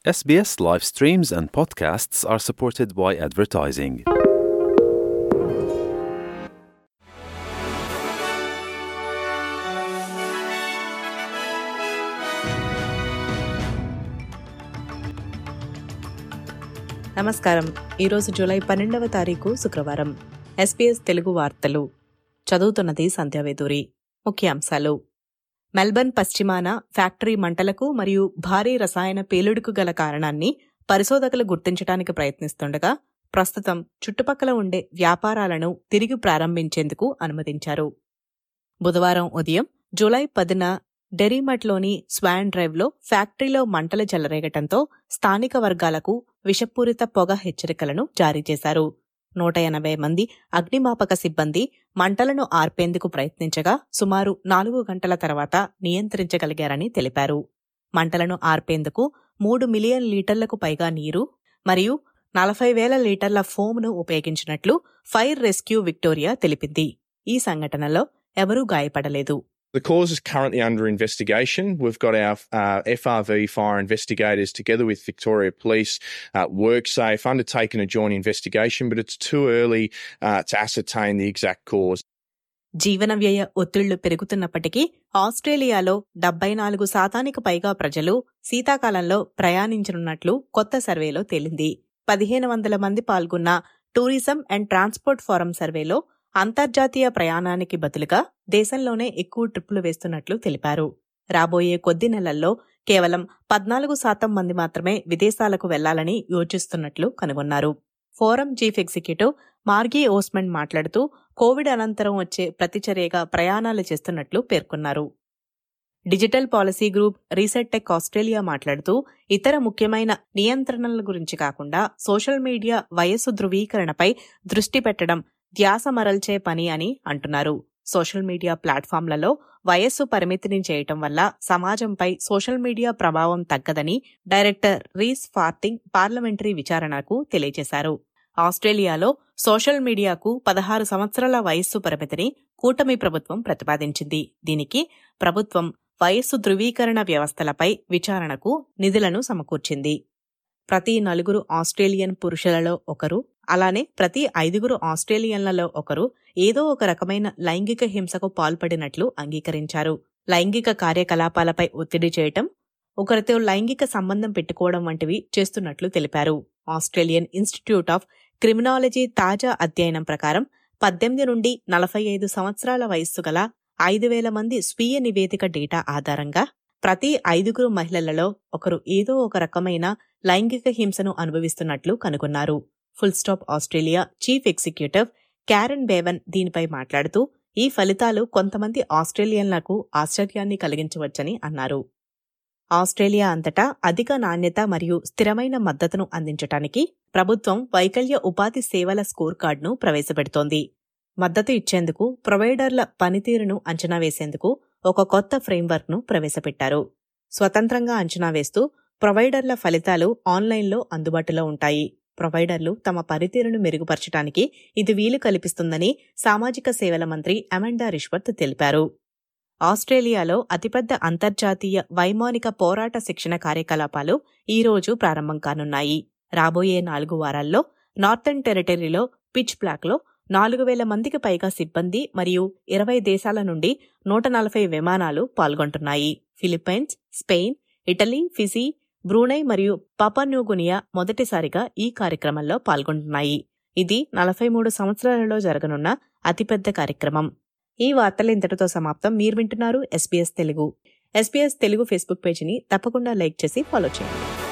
SBS live streams and podcasts are supported by advertising. నమస్కారం ఈరోజు July పన్నెండవ తారీఖు శుక్రవారం ఎస్పీఎస్ తెలుగు వార్తలు చదువుతున్నది సంధ్యావేదూరి ముఖ్యాంశాలు మెల్బర్న్ పశ్చిమాన ఫ్యాక్టరీ మంటలకు మరియు భారీ రసాయన పేలుడుకు గల కారణాన్ని పరిశోధకులు గుర్తించడానికి ప్రయత్నిస్తుండగా ప్రస్తుతం చుట్టుపక్కల ఉండే వ్యాపారాలను తిరిగి ప్రారంభించేందుకు అనుమతించారు బుధవారం ఉదయం జూలై పదిన డెరీమట్లోని స్వాన్ డ్రైవ్లో ఫ్యాక్టరీలో మంటలు చెలరేగటంతో స్థానిక వర్గాలకు విషపూరిత పొగ హెచ్చరికలను జారీ చేశారు నూట ఎనభై మంది అగ్నిమాపక సిబ్బంది మంటలను ఆర్పేందుకు ప్రయత్నించగా సుమారు నాలుగు గంటల తర్వాత నియంత్రించగలిగారని తెలిపారు మంటలను ఆర్పేందుకు మూడు మిలియన్ లీటర్లకు పైగా నీరు మరియు నలభై వేల లీటర్ల ఫోమ్ను ఉపయోగించినట్లు ఫైర్ రెస్క్యూ విక్టోరియా తెలిపింది ఈ సంఘటనలో ఎవరూ గాయపడలేదు The cause is currently under investigation. We've got our uh, FRV fire investigators together with Victoria Police, uh, WorkSafe, undertaking a joint investigation, but it's too early uh, to ascertain the exact cause. జీవన వ్యయ ఒత్తిళ్లు పెరుగుతున్నప్పటికీ ఆస్ట్రేలియాలో డెబ్బై నాలుగు శాతానికి పైగా ప్రజలు శీతాకాలంలో ప్రయాణించనున్నట్లు కొత్త సర్వేలో తేలింది పదిహేను వందల మంది పాల్గొన్న టూరిజం అండ్ ట్రాన్స్పోర్ట్ ఫోరం సర్వేలో అంతర్జాతీయ ప్రయాణానికి బదులుగా దేశంలోనే ఎక్కువ ట్రిప్పులు వేస్తున్నట్లు తెలిపారు రాబోయే కొద్ది నెలల్లో కేవలం పద్నాలుగు శాతం మంది మాత్రమే విదేశాలకు వెళ్లాలని యోచిస్తున్నట్లు కనుగొన్నారు forum chief executive Margie Osmond మాట్లాడుతూ కోవిడ్ అనంతరం వచ్చే ప్రతిచర్యగా ప్రయాణాలు చేస్తున్నట్లు పేర్కొన్నారు digital policy group Reset Tech Australia మాట్లాడుతూ ఇతర ముఖ్యమైన నియంత్రణల గురించి కాకుండా సోషల్ మీడియా వయస్సు ధృవీకరణపై దృష్టి పెట్టడం ధ్యాస మరల్చే పని అని అంటున్నారు సోషల్ మీడియా ప్లాట్ఫామ్లలో వయస్సు పరిమితిని చేయటం వల్ల సమాజంపై సోషల్ మీడియా ప్రభావం తగ్గదని డైరెక్టర్ రీస్ ఫార్టింగ్ పార్లమెంటరీ విచారణకు తెలియజేశారు ఆస్ట్రేలియాలో సోషల్ మీడియాకు పదహారు సంవత్సరాల వయస్సు పరిమితిని కూటమి ప్రభుత్వం ప్రతిపాదించింది దీనికి ప్రభుత్వం వయస్సు ధృవీకరణ వ్యవస్థలపై విచారణకు నిధులను సమకూర్చింది ప్రతి నలుగురు ఆస్ట్రేలియన్ పురుషులలో ఒకరు అలానే ప్రతి ఐదుగురు ఆస్ట్రేలియన్లలో ఒకరు ఏదో ఒక రకమైన లైంగిక హింసకు పాల్పడినట్లు అంగీకరించారు లైంగిక కార్యకలాపాలపై ఒత్తిడి చేయటం ఒకరితో లైంగిక సంబంధం పెట్టుకోవడం వంటివి చేస్తున్నట్లు తెలిపారు ఆస్ట్రేలియన్ ఇన్స్టిట్యూట్ ఆఫ్ క్రిమినాలజీ తాజా అధ్యయనం ప్రకారం పద్దెనిమిది నుండి నలభై ఐదు సంవత్సరాల వయస్సు గల ఐదు వేల మంది స్వీయ నివేదిక డేటా ఆధారంగా ప్రతి ఐదుగురు మహిళలలో ఒకరు ఏదో ఒక రకమైన లైంగిక హింసను అనుభవిస్తున్నట్లు కనుగొన్నారు full stop Australia chief executive Karen Bevan దీనిపై మాట్లాడుతూ ఈ ఫలితాలు కొంతమంది ఆస్ట్రేలియన్లకు ఆశ్చర్యాన్ని కలిగించవచ్చని అన్నారు ఆస్ట్రేలియా అంతటా అధిక నాణ్యత మరియు స్థిరమైన మద్దతును అందించటానికి ప్రభుత్వం వైకల్య ఉపాధి సేవల స్కోర్ కార్డును ప్రవేశపెడుతోంది మద్దతు ఇచ్చేందుకు ప్రొవైడర్ల పనితీరును అంచనా వేసేందుకు ఒక కొత్త ఫ్రేమ్వర్క్ను ప్రవేశపెట్టారు స్వతంత్రంగా అంచనా వేస్తూ ప్రొవైడర్ల ఫలితాలు ఆన్లైన్లో అందుబాటులో ఉంటాయి ప్రొవైడర్లు తమ పనితీరును మెరుగుపరచడానికి ఇది వీలు కల్పిస్తుందని సామాజిక సేవల మంత్రి అమండా రిష్వర్త్ తెలిపారు ఆస్ట్రేలియాలో అతిపెద్ద అంతర్జాతీయ వైమానిక పోరాట శిక్షణ కార్యకలాపాలు ఈ రోజు ప్రారంభం కానున్నాయి రాబోయే నాలుగు వారాల్లో నార్థన్ టెరిటరీలో పిచ్ బ్లాక్లో నాలుగు వేల మందికి పైగా సిబ్బంది మరియు ఇరవై దేశాల నుండి నూట నలభై విమానాలు పాల్గొంటున్నాయి Philippines Spain Italy Fiji Brunei మరియు పపన్యూగునియా మొదటిసారిగా ఈ కార్యక్రమంలో పాల్గొంటున్నాయి ఇది నలభై మూడు సంవత్సరాలలో జరగనున్న అతిపెద్ద కార్యక్రమం ఈ వార్తలు ఇంతటితో సమాప్తం మీరు వింటున్నారు SBS Telugu SBS Telugu Facebook పేజీని తప్పకుండా లైక్ చేసి ఫాలో చేయండి